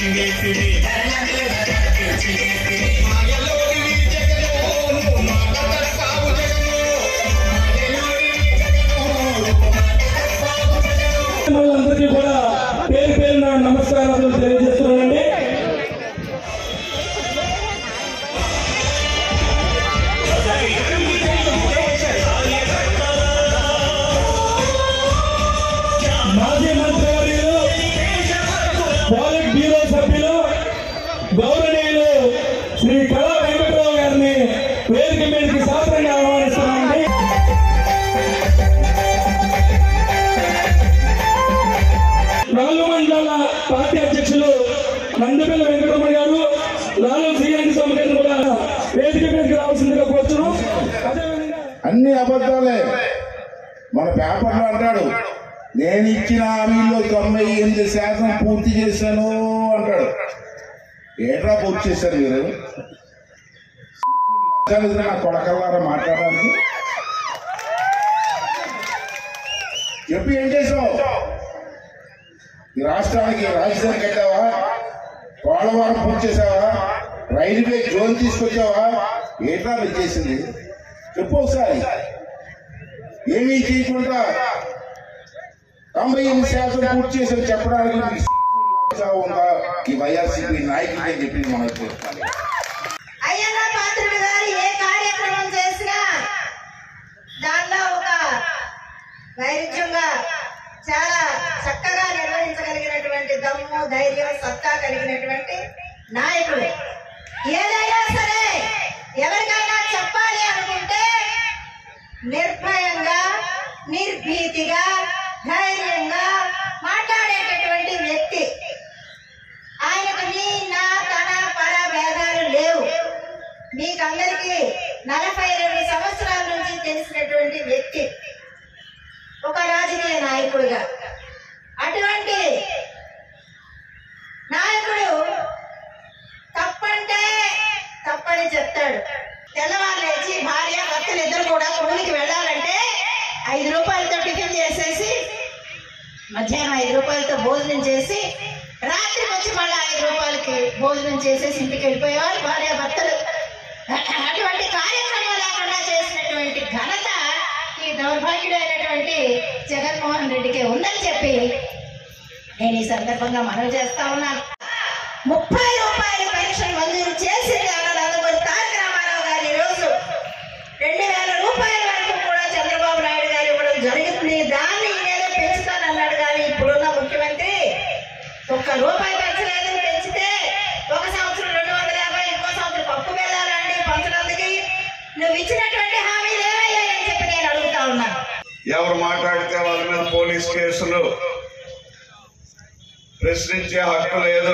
అందరికీ కూడా పేరు పేరున నమస్కారాలు తెలియజేస్తున్నానండి మాజీ మంత్రి వర్యులు పాలిట్ బ్యూరో సభ్యులు గౌరవనీయులు శ్రీ కళా వెంకటరావు గారిని వేదిక మీదకి సాదరంగా ఆహ్వానిస్తున్నామండి నాలుగు మండలాల పార్టీ అధ్యక్షులు నందిపల్లి వెంకటరమణ గారు లాలు శ్రీరంగ స్వామి గారిని కూడా వేదిక మీదకి రావాల్సిందిగా కోరుతున్నాం అదేవిధంగా అన్ని అబద్ధాలే మన పేపర్లో అంటాడు నేను ఇచ్చిన హామీలో తొంభై ఎనిమిది శాతం పూర్తి చేశాను అంటాడు ఏంట్రా పూర్తి చేశారు మీరు లజ్జా లేదా నా కొడకల్లారా మాట్లాడడానికి చెప్పి ఏం చేసావు ఈ రాష్ట్రానికి రాజధాని కట్టావా పోలవరం పూర్తి చేసావా రైల్వే జోన్ తీసుకొచ్చావా ఏంట్రా మీరు చేసింది చెప్పు ఒకసారి ఏమీ చేయకుండా తొంభై ఎనిమిది శాతం పూర్తి చేసి చెప్పడానికి మీకు సిగ్గు ఉందా ఈ వైఎస్సీపీ నాయకుడికి అని చెప్పింది మనం చెప్తాను అయ్యన్న పాత్రుడు గారు ఏ కార్యక్రమం చేసినా దానిలో ఒక వైరుధ్యంగా చాలా చక్కగా నిర్వహించగలిగినటువంటి దమ్ము ధైర్యం సత్తా కలిగినటువంటి నాయకుడు ఏదైనా సరే ఎవరికైనా చెప్పాలి అనుకుంటే నిర్భయంగా నిర్భీతిగా ధైర్యంగా మాట్లాడేటటువంటి వ్యక్తి ఆయనకు నీ నా తన పర భేదాలు లేవు మీకందరికీ నలభై రెండు సంవత్సరాల నుంచి తెలిసినటువంటి వ్యక్తి ఒక రాజకీయ నాయకుడిగా అటువంటి నాయకుడు తప్పంటే తప్పని చెప్తాడు తెల్లవారు లేచి భార్య భర్తలు ఇద్దరు కూడా కూలికి వెళ్ళాలంటే ఐదు రూపాయలతో టిఫిన్ చేసేసి మధ్యాహ్నం ఐదు రూపాయలతో భోజనం చేసి రాత్రికి వచ్చి మళ్ళీ ఐదు రూపాయలకి భోజనం చేసేసి ఇంటికి వెళ్ళిపోయేవారు భార్య భర్తలు అటువంటి కార్యక్రమం లేకుండా చేసినటువంటి ఘనత ఈ దౌర్భాగ్యుడైనటువంటి జగన్మోహన్ రెడ్డికి ఉందని చెప్పి నేను ఈ సందర్భంగా మనవి చేస్తా ఉన్నాను ముప్పై రూపాయల పెన్షన్ మంజూరు చేసింది అన్నది అనుకుని తారక రామారావు గారు ఈ రోజు రెండు వేల రూపాయల వరకు కూడా చంద్రబాబు నాయుడు గారు ఇవ్వడం జరుగుతుంది దాన్ని ఏదో పెంచుతానన్నాడు కానీ ఇప్పుడున్న ముఖ్యమంత్రి ఒక్క రూపాయి పెంచలేదని పెంచితే ఒక సంవత్సరం రెండు వందల యాభై ఇంకో సంవత్సరం పప్పు వెళ్ళాలండి పంచడానికి నువ్వు ఇచ్చినటువంటి హామీలు ఏమయ్యాయని చెప్పి నేను అడుగుతా ఉన్నాను ఎవరు మాట్లాడితే వాళ్ళ మీద పోలీస్ కేసులు ప్రశ్నించే హక్కు లేదు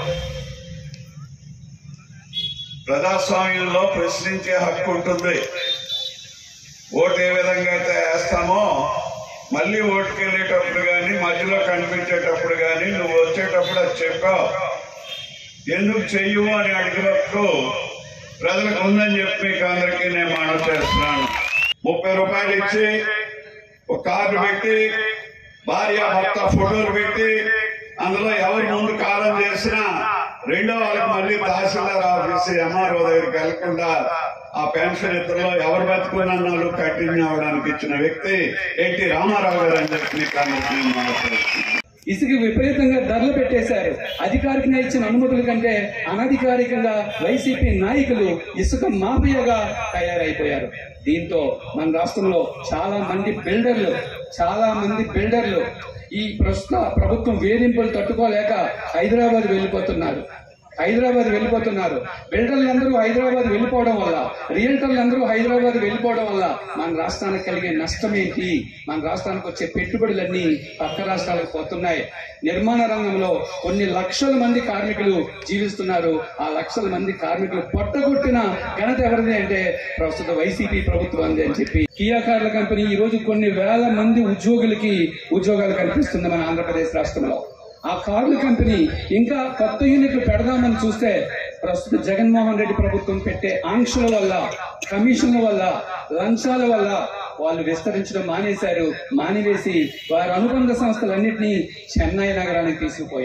ప్రజాస్వామ్యంలో ప్రశ్నించే హక్కు ఉంటుంది ఓటు ఏ విధంగా అయితే వేస్తామో మళ్ళీ ఓటుకి వెళ్ళేటప్పుడు కానీ మధ్యలో కనిపించేటప్పుడు కానీ నువ్వు వచ్చేటప్పుడు అది చెప్పావు ఎందుకు చెయ్యవు అని అడిగినప్పుడు ప్రజలకు ఉందని చెప్పి మీకు అందరికీ నేను మనవి చేస్తున్నాను ముప్పై రూపాయలు ఇచ్చి ఒక కార్డు పెట్టి భార్య భర్త ఫోటోలు పెట్టి అందులో ఎవరు ముందు కాలం చేసినా రెండో వాళ్ళకి మళ్ళీ తహసీల్దార్ ఆఫీస్ ఎంఆర్ఓ దగ్గరికి వెళ్లకుండా ఆ పెన్షన్ ఇద్దరులో ఎవరు బతుకున్నాళ్ళు కంటిన్యూ అవడానికి ఇచ్చిన వ్యక్తి ఎన్టీ రామారావు గారు అని చెప్పి మీకు అందరికీ నేను మనవి చేస్తున్నాను. ఇసుక విపరీతంగా ధరలు పెట్టేశారు అధికారికంగా ఇచ్చిన అనుమతుల కంటే అనధికారికంగా వైసీపీ నాయకులు ఇసుక మాఫియాగా తయారైపోయారు దీంతో మన రాష్ట్రంలో చాలా మంది బిల్డర్లు చాలా మంది బిల్డర్లు ఈ ప్రస్తుత ప్రభుత్వం వేధింపులు తట్టుకోలేక హైదరాబాద్ వెళ్ళిపోతున్నారు హైదరాబాద్ వెళ్ళిపోతున్నారు బిల్డర్లందరూ హైదరాబాద్ వెళ్ళిపోవడం వల్ల రియల్టర్లందరూ హైదరాబాద్ వెళ్ళిపోవడం వల్ల మన రాష్ట్రానికి కలిగే నష్టం ఏంటి మన రాష్ట్రానికి వచ్చే పెట్టుబడులన్నీ పక్క రాష్ట్రాలకు పోతున్నాయి నిర్మాణ రంగంలో కొన్ని లక్షల మంది కార్మికులు జీవిస్తున్నారు ఆ లక్షల మంది కార్మికులు పొట్టగొట్టిన ఘనత ఎవరిది అంటే ప్రస్తుత వైసీపీ ప్రభుత్వం అని చెప్పి కియా కార్ల కంపెనీ ఈ రోజు కొన్ని వేల మంది ఉద్యోగులకి ఉద్యోగాలు కల్పిస్తుంది మన ఆంధ్రప్రదేశ్ రాష్ట్రంలో ఆ కార్ల కంపెనీ ఇంకా కొత్త యూనిట్లు పెడదామని చూస్తే ప్రస్తుత జగన్మోహన్ రెడ్డి ప్రభుత్వం పెట్టే ఆంక్షల వల్ల కమిషన్ల వల్ల లంచాల వల్ల వాళ్ళు విస్తరించడం మానేశారు మానివేసి వారి అనుబంధ సంస్థలన్నింటినీ చెన్నై నగరానికి తీసుకుపోయారు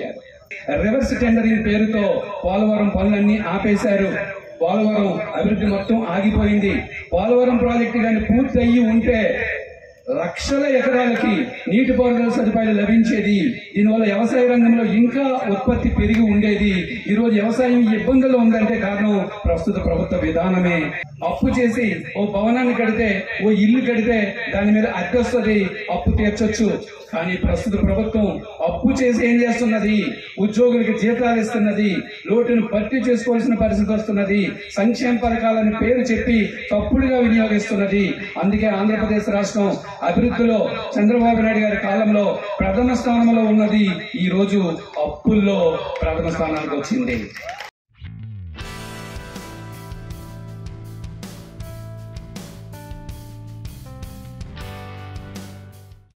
రివర్స్ టెండరింగ్ పేరుతో పోలవరం పనులన్నీ ఆపేశారు పోలవరం అభివృద్ధి మొత్తం ఆగిపోయింది పోలవరం ప్రాజెక్టు కానీ పూర్తి అయ్యి ఉంటే లక్షల ఎకరాలకి నీటిపారుదల సదుపాయాలు లభించేది దీనివల్ల వ్యవసాయ రంగంలో ఇంకా ఉత్పత్తి పెరిగి ఉండేది ఈ రోజు వ్యవసాయం ఈ ఇబ్బందుల్లో ఉందంటే కారణం ప్రస్తుత ప్రభుత్వ విధానమే అప్పు చేసి ఓ భవనాన్ని కడితే ఓ ఇల్లు కడితే దాని మీద అద్దె వస్తుంది అప్పు తీర్చొచ్చు కానీ ప్రస్తుత ప్రభుత్వం అప్పు చేసి ఏం చేస్తున్నది ఉద్యోగులకు జీతాలు ఇస్తున్నది లోటును భర్తీ చేసుకోవాల్సిన పరిస్థితి వస్తున్నది సంక్షేమ పథకాలని పేరు చెప్పి తప్పుడుగా వినియోగిస్తున్నది అందుకే ఆంధ్రప్రదేశ్ రాష్ట్రం అభివృద్ధిలో చంద్రబాబు నాయుడు గారి కాలంలో ప్రథమ స్థానంలో ఉన్నది ఈ రోజు అప్పుల్లో ప్రథమ స్థానానికి వచ్చింది